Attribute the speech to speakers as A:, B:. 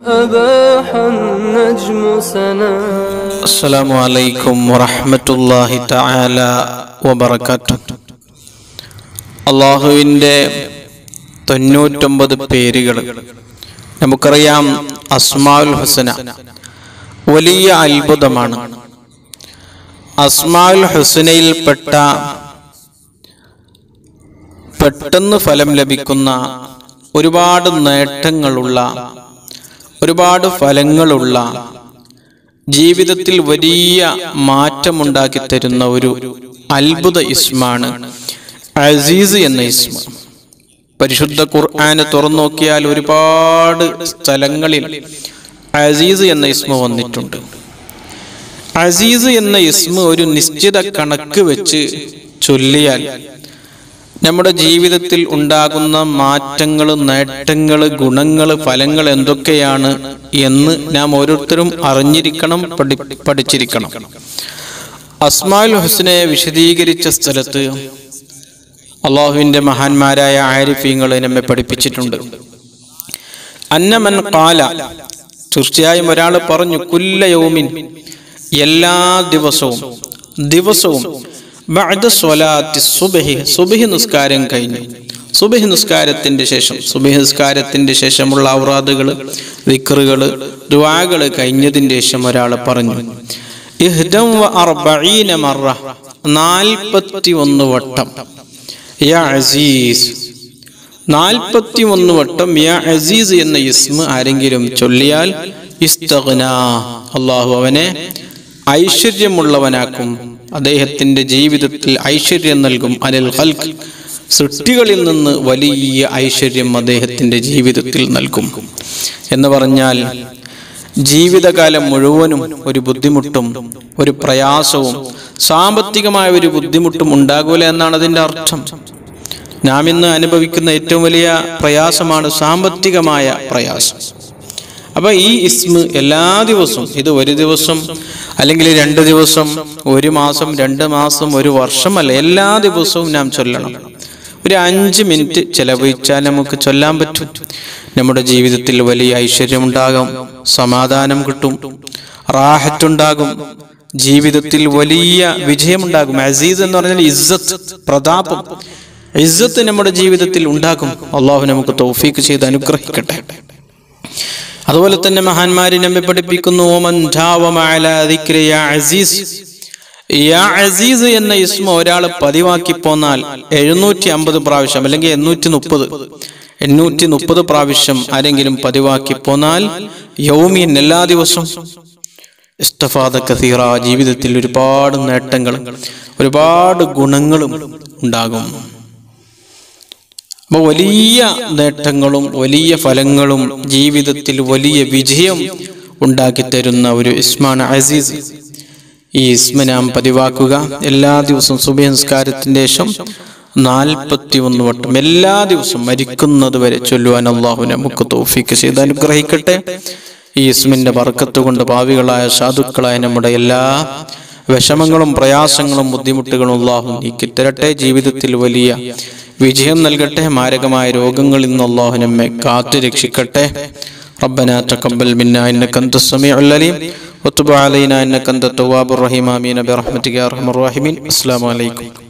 A: أباح النجم سنا
B: السلام عليكم ورحمة الله تعالى وبركاته അള്ളാഹുവിൻ്റെ തൊണ്ണൂറ്റൊമ്പത് പേരുകൾ നമുക്കറിയാം അസ്മാഉൽ ഹുസന വലിയ അത്ഭുതമാണ് അസ്മാഉൽ ഹുസനയിൽപ്പെട്ട പെട്ടെന്ന് ഫലം ലഭിക്കുന്ന ഒരുപാട് നേട്ടങ്ങളുള്ള ഒരുപാട് ഫലങ്ങളുള്ള ജീവിതത്തിൽ വലിയ മാറ്റമുണ്ടാക്കി തരുന്ന ഒരു അത്ഭുത ഇസ്മാണ് അസീസ് എന്ന ഇസ്മ പരിശുദ്ധ ഖുർആന് തുറന്നു നോക്കിയാൽ ഒരുപാട് സ്ഥലങ്ങളിൽ അസീസ് എന്ന ഇസ്മ വന്നിട്ടുണ്ട് അസീസ് എന്ന ഇസ്മ ഒരു നിശ്ചിത കണക്ക് വെച്ച് ചൊല്ലിയാൽ നമ്മുടെ ജീവിതത്തിൽ ഉണ്ടാകുന്ന മാറ്റങ്ങൾ നേട്ടങ്ങൾ ഗുണങ്ങൾ ഫലങ്ങൾ എന്തൊക്കെയാണ് എന്ന് നാം ഓരോരുത്തരും അറിഞ്ഞിരിക്കണം പഠി പഠിച്ചിരിക്കണം അസ്മാൽ ഹുസ്നെ വിശദീകരിച്ച സ്ഥലത്ത് അള്ളാഹുവിൻ്റെ മഹാന്മാരായ ആരിഫീങ്ങൾ നമ്മെ പഠിപ്പിച്ചിട്ടുണ്ട് അന്നമൻ കാല തീർച്ചയായും ഒരാൾ പറഞ്ഞു കുല്ലയോമിൻ എല്ലാ ദിവസവും ദിവസവും ബഅദ സ്വലാത്തി സുബഹി സുബഹി നിസ്കാരം കഴിഞ്ഞു സുബഹി നിസ്കാരത്തിന്റെ ശേഷം സുബഹി നിസ്കാരത്തിന്റെ ശേഷമുള്ള ഔറാദുകൾ വിക്റുകൾ ദുആകൾ കഴിഞ്ഞതിന് ശേഷം ഒരാൾ പറഞ്ഞു ഇഹ്ദം വ അർബഈന മറ നാൽപ്പത്തി ഒന്ന് വട്ടം യാ അസീസ് നാൽപ്പത്തി ഒന്ന് വട്ടം യാ അസീസ് എന്ന ഇസ്മ ആരെങ്കിലും ചൊല്ലിയാൽ ഇസ്തഗ്ന അള്ളാഹു അവനെ ഐശ്വര്യമുള്ളവനാക്കും അദ്ദേഹത്തിന്റെ ജീവിതത്തിൽ ഐശ്വര്യം നൽകും അനിൽ ഹൽക്ക് സൃഷ്ടികളിൽ നിന്ന് വലിയ ഐശ്വര്യം അദ്ദേഹത്തിന്റെ ജീവിതത്തിൽ നൽകും എന്ന് പറഞ്ഞാൽ ജീവിതകാലം മുഴുവനും ഒരു ബുദ്ധിമുട്ടും ഒരു പ്രയാസവും സാമ്പത്തികമായ ഒരു ബുദ്ധിമുട്ടും ഉണ്ടാകൂല എന്നാണ് അതിന്റെ അർത്ഥം നാം ഇന്ന് അനുഭവിക്കുന്ന ഏറ്റവും വലിയ പ്രയാസമാണ് സാമ്പത്തികമായ പ്രയാസം അപ്പൊ ഈ ഇസ്മ എല്ലാ ദിവസവും ഇത് ഒരു ദിവസം അല്ലെങ്കിൽ രണ്ട് ദിവസം ഒരു മാസം രണ്ട് മാസം ഒരു വർഷമല്ല എല്ലാ ദിവസവും നാം ചൊല്ലണം ഒരു അഞ്ച് മിനിറ്റ് ചെലവഴിച്ചാൽ നമുക്ക് ചൊല്ലാൻ പറ്റും നമ്മുടെ ജീവിതത്തിൽ വലിയ ഐശ്വര്യമുണ്ടാകും സമാധാനം കിട്ടും റാഹത്തുണ്ടാകും ജീവിതത്തിൽ വലിയ വിജയമുണ്ടാകും അസീസ് എന്ന് പറഞ്ഞാൽ ഇസ്സത്ത് പ്രതാപം ഇസ്സത്ത് നമ്മുടെ ജീവിതത്തിൽ ഉണ്ടാകും അള്ളാഹു നമുക്ക് തൗഫീക്ക് ചെയ്ത് അനുഗ്രഹിക്കട്ടെ അതുപോലെ തന്നെ മഹാന്മാര് നമ്മെ പഠിപ്പിക്കുന്നു ഓമൻ ധാവമ അലാ ദിക്രി യാ അസീസ് യാ അസീസ് എന്ന ഇസ്മ ഒരാൾ പതിവാക്കി പോന്നാൽ എഴുന്നൂറ്റി അമ്പത് പ്രാവശ്യം അല്ലെങ്കിൽ എണ്ണൂറ്റി മുപ്പത് എണ്ണൂറ്റി മുപ്പത് പ്രാവശ്യം ആരെങ്കിലും പതിവാക്കി പോന്നാൽ യൗമീൻ എല്ലാ ദിവസവും ഇസ്തഫാദ കസീറ ജീവിതത്തിൽ ഒരുപാട് നേട്ടങ്ങളും ഒരുപാട് ഗുണങ്ങളും ഉണ്ടാകും അപ്പൊ വലിയ നേട്ടങ്ങളും വലിയ ഫലങ്ങളും ജീവിതത്തിൽ വലിയ വിജയം ഉണ്ടാക്കി തരുന്ന ഒരു ഇസ്മാണ് അസീസ് ഈ ഇസ്മ നാം പതിവാക്കുക എല്ലാ ദിവസവും സുബഹംസ്കാരത്തിന്റെ ശേഷം നാൽപ്പത്തി ഒന്ന് വട്ടം എല്ലാ ദിവസവും മരിക്കുന്നത് വരെ ചൊല്ലുവാൻ അള്ളാഹു നമുക്ക് തോഫിക്ക് ചെയ്ത് അനുഗ്രഹിക്കട്ടെ ഈ ഇസ്മിന്റെ വർക്കത്ത് കൊണ്ട് ഭാവികളായ സാധുക്കളായ നമ്മുടെ എല്ലാ വിഷമങ്ങളും പ്രയാസങ്ങളും ബുദ്ധിമുട്ടുകളും അള്ളാഹു നീക്കി തരട്ടെ ജീവിതത്തിൽ വലിയ വിജയം നൽകട്ടെ മാരകമായ രോഗങ്ങളിൽ നിന്ന് അള്ളാഹു നമ്മെ കാത്തു രക്ഷിക്കട്ടെ ربنا تقبل منا انك انت السميع العليم وتب علينا انك انت التواب الرحيم امين برحمتك يا ارحم الراحمين السلام عليكم